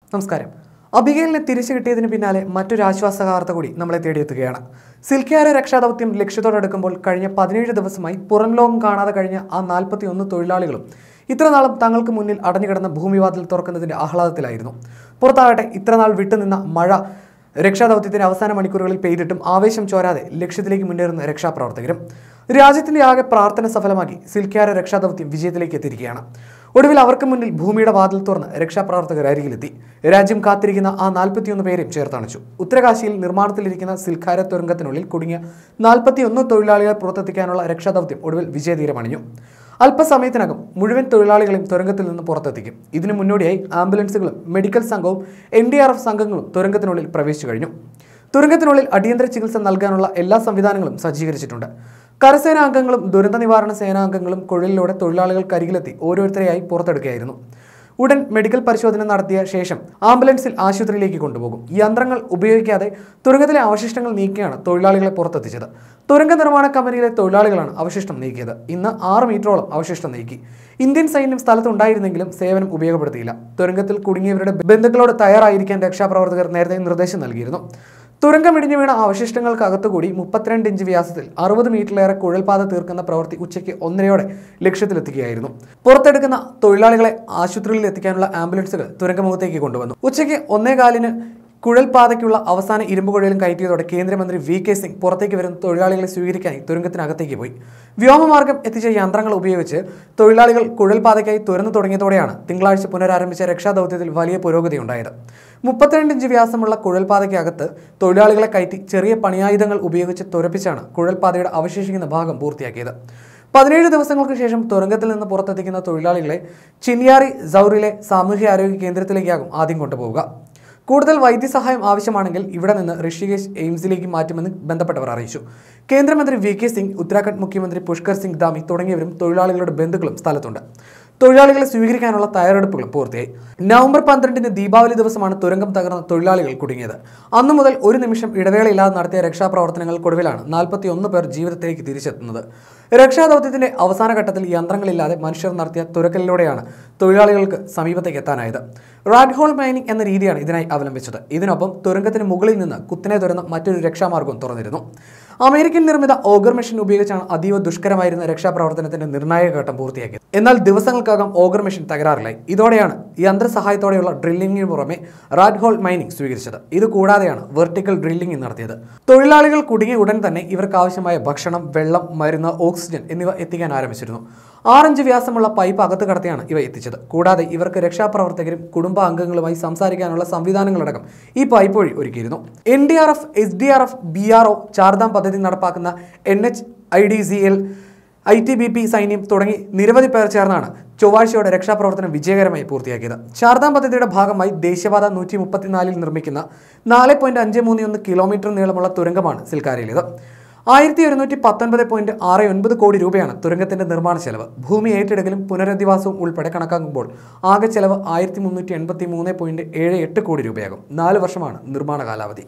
നമസ്കാരം അബിഗേലിനെ തിരിച്ചു കിട്ടിയതിന് പിന്നാലെ മറ്റൊരു ആശ്വാസ വാർത്ത കൂടി നമ്മളെ തേടിയെത്തുകയാണ് സിൽക്കിയാര രക്ഷാദൗത്യം ലക്ഷ്യത്തോടടുക്കുമ്പോൾ കഴിഞ്ഞ പതിനേഴ് ദിവസമായി പുറം ലോകം കാണാതെ കഴിഞ്ഞ ആ നാൽപ്പത്തി ഒന്ന് തൊഴിലാളികളും ഇത്രനാളും തങ്ങൾക്ക് മുന്നിൽ അടഞ്ഞുകിടന്ന ഭൂമിവാതിൽ തുറക്കുന്നതിന്റെ ആഹ്ലാദത്തിലായിരുന്നു പുറത്താകട്ടെ ഇത്രനാൾ വിട്ടുനിന്ന മഴ രക്ഷാദൗത്യത്തിന്റെ അവസാന മണിക്കൂറുകളിൽ പെയ്തിട്ടും ആവേശം ചോരാതെ ലക്ഷ്യത്തിലേക്ക് മുന്നേറുന്ന രക്ഷാപ്രവർത്തകരും രാജ്യത്തിന്റെ ആകെ പ്രാർത്ഥന സഫലമാക്കി സിൽക്യാര രക്ഷാദൗത്യം വിജയത്തിലേക്ക് എത്തിയിരിക്കുകയാണ് ഒടുവിൽ അവർക്ക് മുന്നിൽ ഭൂമിയുടെ വാതിൽ തുറന്ന് രക്ഷാപ്രവർത്തകർ അരികിലെത്തി രാജ്യം കാത്തിരിക്കുന്ന ആ നാൽപ്പത്തിയൊന്ന് പേരെയും ചേർത്തണച്ചു ഉത്തരകാശിയിൽ നിർമ്മാണത്തിലിരിക്കുന്ന സിൽഖാര തുരങ്കത്തിനുള്ളിൽ കുടുങ്ങിയ നാൽപ്പത്തിയൊന്ന് തൊഴിലാളികളെ പുറത്തെത്തിക്കാനുള്ള രക്ഷാദൗത്യം ഒടുവിൽ വിജയതീരമണിഞ്ഞു അല്പസമയത്തിനകം മുഴുവൻ തൊഴിലാളികളെയും തുരങ്കത്തിൽ നിന്ന് പുറത്തെത്തിക്കും ഇതിനു മുന്നോടിയായി ആംബുലൻസുകളും മെഡിക്കൽ സംഘവും എൻ ഡി ആർ എഫ് സംഘങ്ങളും തുരങ്കത്തിനുള്ളിൽ പ്രവേശിച്ചു കഴിഞ്ഞു തുരങ്കത്തിനുള്ളിൽ അടിയന്തര ചികിത്സ നൽകാനുള്ള എല്ലാ സംവിധാനങ്ങളും സജ്ജീകരിച്ചിട്ടുണ്ട് കരസേനാ അംഗങ്ങളും ദുരന്ത നിവാരണ സേനാംഗങ്ങളും കുഴലിലൂടെ തൊഴിലാളികൾക്കരികിലെത്തി ഓരോരുത്തരെയായി പുറത്തെടുക്കുകയായിരുന്നു ഉടൻ മെഡിക്കൽ പരിശോധന നടത്തിയ ശേഷം ആംബുലൻസിൽ ആശുപത്രിയിലേക്ക് കൊണ്ടുപോകും യന്ത്രങ്ങൾ ഉപയോഗിക്കാതെ തുരങ്കത്തിലെ അവശിഷ്ടങ്ങൾ നീക്കിയാണ് തൊഴിലാളികളെ പുറത്തെത്തിച്ചത് തുരങ്ക നിർമ്മാണ കമ്പനിയിലെ തൊഴിലാളികളാണ് അവശിഷ്ടം നീക്കിയത് ഇന്ന് ആറ് മീറ്ററോളം അവശിഷ്ടം നീക്കി ഇന്ത്യൻ സൈന്യം സ്ഥലത്തുണ്ടായിരുന്നെങ്കിലും സേവനം ഉപയോഗപ്പെടുത്തിയില്ല തുരങ്കത്തിൽ കുടുങ്ങിയവരുടെ ബന്ധുക്കളോട് തയ്യാറായിരിക്കാൻ രക്ഷാപ്രവർത്തകർ നേരത്തെ നിർദ്ദേശം നൽകിയിരുന്നു തുരങ്കം ഇടിഞ്ഞു വീണ അവശിഷ്ടങ്ങൾക്കകത്തുകൂടി മുപ്പത്തിരണ്ട് ഇഞ്ച് വ്യാസത്തിൽ അറുപത് മീറ്ററിലേറെ കുഴൽപാത തീർക്കുന്ന പ്രവൃത്തി ഉച്ചയ്ക്ക് ഒന്നരയോടെ ലക്ഷ്യത്തിലെത്തുകയായിരുന്നു പുറത്തെടുക്കുന്ന തൊഴിലാളികളെ ആശുപത്രിയിൽ എത്തിക്കാനുള്ള ആംബുലൻസുകൾ തുരങ്കമുഖത്തേക്ക് കൊണ്ടുവന്നു ഉച്ചയ്ക്ക് ഒന്നേകാലിന് കുഴൽപാതയ്ക്കുള്ള അവസാന ഇരുമ്പ് കുഴലും കയറ്റിയതോടെ കേന്ദ്രമന്ത്രി വി കെ സിംഗ് പുറത്തേക്ക് വരുന്ന തൊഴിലാളികളെ സ്വീകരിക്കാനായി തുരങ്കത്തിനകത്തേക്ക് പോയി വ്യോമമാർഗം എത്തിച്ച യന്ത്രങ്ങൾ ഉപയോഗിച്ച് തൊഴിലാളികൾ കുഴൽപാതയ്ക്കായി തുറന്നു തുടങ്ങിയതോടെയാണ് തിങ്കളാഴ്ച പുനരാരംഭിച്ച രക്ഷാദൗത്യത്തിൽ വലിയ പുരോഗതി ഉണ്ടായത് മുപ്പത്തിരണ്ട് ഇഞ്ച് വ്യാസമുള്ള കുഴൽപാതയ്ക്കകത്ത് തൊഴിലാളികളെ കയറ്റി ചെറിയ പണിയായുധങ്ങൾ ഉപയോഗിച്ച് തുരപ്പിച്ചാണ് കുഴൽപാതയുടെ അവശേഷിക്കുന്ന ഭാഗം പൂർത്തിയാക്കിയത് പതിനേഴ് ദിവസങ്ങൾക്ക് ശേഷം തുരങ്കത്തിൽ നിന്ന് പുറത്തെത്തിക്കുന്ന തൊഴിലാളികളെ ചിന്യാറി സൗറിലെ സാമൂഹ്യാരോഗ്യ കേന്ദ്രത്തിലേക്കാകും ആദ്യം കൊണ്ടുപോവുക കൂടുതൽ വൈദ്യസഹായം ആവശ്യമാണെങ്കിൽ ഇവിടെ നിന്ന് ഋഷികേശ് എയിംസിലേക്ക് മാറ്റുമെന്ന് ബന്ധപ്പെട്ടവർ അറിയിച്ചു കേന്ദ്രമന്ത്രി വി കെ സിംഗ് ഉത്തരാഖണ്ഡ് മുഖ്യമന്ത്രി പുഷ്കർ സിംഗ് ധാമി തുടങ്ങിയവരും തൊഴിലാളികളുടെ ബന്ധുക്കളും സ്ഥലത്തുണ്ട് തൊഴിലാളികളെ സ്വീകരിക്കാനുള്ള തയ്യാറെടുപ്പുകളും പൂർത്തിയായി നവംബർ പന്ത്രണ്ടിന് ദീപാവലി ദിവസമാണ് തുരങ്കം തകർന്ന തൊഴിലാളികൾ കുടുങ്ങിയത് അന്നു മുതൽ ഒരു നിമിഷം ഇടവേളയില്ലാതെ നടത്തിയ രക്ഷാപ്രവർത്തനങ്ങൾക്കൊടുവിലാണ് നാൽപ്പത്തി ഒന്ന് പേർ ജീവിതത്തിലേക്ക് തിരിച്ചെത്തുന്നത് രക്ഷാദൗത്യത്തിന്റെ അവസാന ഘട്ടത്തിൽ യന്ത്രങ്ങളില്ലാതെ മനുഷ്യർ നടത്തിയ തുരക്കലിലൂടെയാണ് തൊഴിലാളികൾക്ക് സമീപത്തേക്ക് എത്താനായത് റാഡ് ഹോൾ മൈനിങ് എന്ന രീതിയാണ് ഇതിനായി അവലംബിച്ചത് ഇതിനൊപ്പം തുരങ്കത്തിന് മുകളിൽ നിന്ന് കുത്തിനെ തുറന്ന മറ്റൊരു രക്ഷാമാർഗവും തുറന്നിരുന്നു അമേരിക്കൻ നിർമ്മിത ഓഗർ മെഷീൻ ഉപയോഗിച്ചാണ് അതീവ ദുഷ്കരമായിരുന്ന രക്ഷാപ്രവർത്തനത്തിന്റെ നിർണായക ഘട്ടം പൂർത്തിയാക്കിയത് എന്നാൽ ദിവസങ്ങൾക്കകം ഓഗർ മെഷീൻ തകരാറിലായി ഇതോടെയാണ് യന്ത്രസഹായത്തോടെയുള്ള ഡ്രില്ലിംഗിന് പുറമെ റാഡ് ഹോൾ മൈനിങ് സ്വീകരിച്ചത് ഇത് കൂടാതെയാണ് വെർട്ടിക്കൽ ഡ്രില്ലിംഗ് നടത്തിയത് തൊഴിലാളികൾ കുടുങ്ങിയ ഉടൻ തന്നെ ഇവർക്ക് ആവശ്യമായ ഭക്ഷണം വെള്ളം മരുന്ന് ഓക്സിജൻ എന്നിവ എത്തിക്കാൻ ആരംഭിച്ചിരുന്നു ആറഞ്ച് വ്യാസമുള്ള പൈപ്പ് അകത്ത് കടത്തിയാണ് ഇവ എത്തിച്ചത് കൂടാതെ ഇവർക്ക് രക്ഷാപ്രവർത്തകരും കുടുംബാംഗങ്ങളുമായി സംസാരിക്കാനുള്ള സംവിധാനങ്ങളടക്കം ഈ പൈപ്പ് വഴി ഒരുക്കിയിരുന്നു N D R F S D R F B R O Chardham പദ്ധതി നടപ്പാക്കുന്ന N H I D C L I T B P സൈന്യം തുടങ്ങി നിരവധി പേർ ചേർന്നാണ് ചൊവ്വാഴ്ചയോടെ രക്ഷാപ്രവർത്തനം വിജയകരമായി പൂർത്തിയാക്കിയത് ചാർധാം പദ്ധതിയുടെ ഭാഗമായി ദേശീയപാത നൂറ്റി മുപ്പത്തിനാലിൽ നിർമ്മിക്കുന്ന നാല് പോയിന്റ് അഞ്ച് മൂന്ന് ഒന്ന് കിലോമീറ്റർ നീളമുള്ള തുരങ്കമാണ് സിൽക്കാരയിലേത് ആയിരത്തി ഒരുന്നൂറ്റി പത്തൊൻപത് പോയിന്റ് ആറ് ഒൻപത് കോടി രൂപയാണ് തുരങ്കത്തിന്റെ നിർമ്മാണ ചെലവ് ഭൂമി ഏറ്റെടുക്കലും പുനരധിവാസവും ഉൾപ്പെടെ കണക്കാക്കുമ്പോൾ ആകെ ചെലവ് ആയിരത്തി മുന്നൂറ്റി എൺപത്തി മൂന്ന് പോയിന്റ് ഏഴ് എട്ട് കോടി രൂപയാകും നാല് വർഷമാണ് നിർമ്മാണ കാലാവധി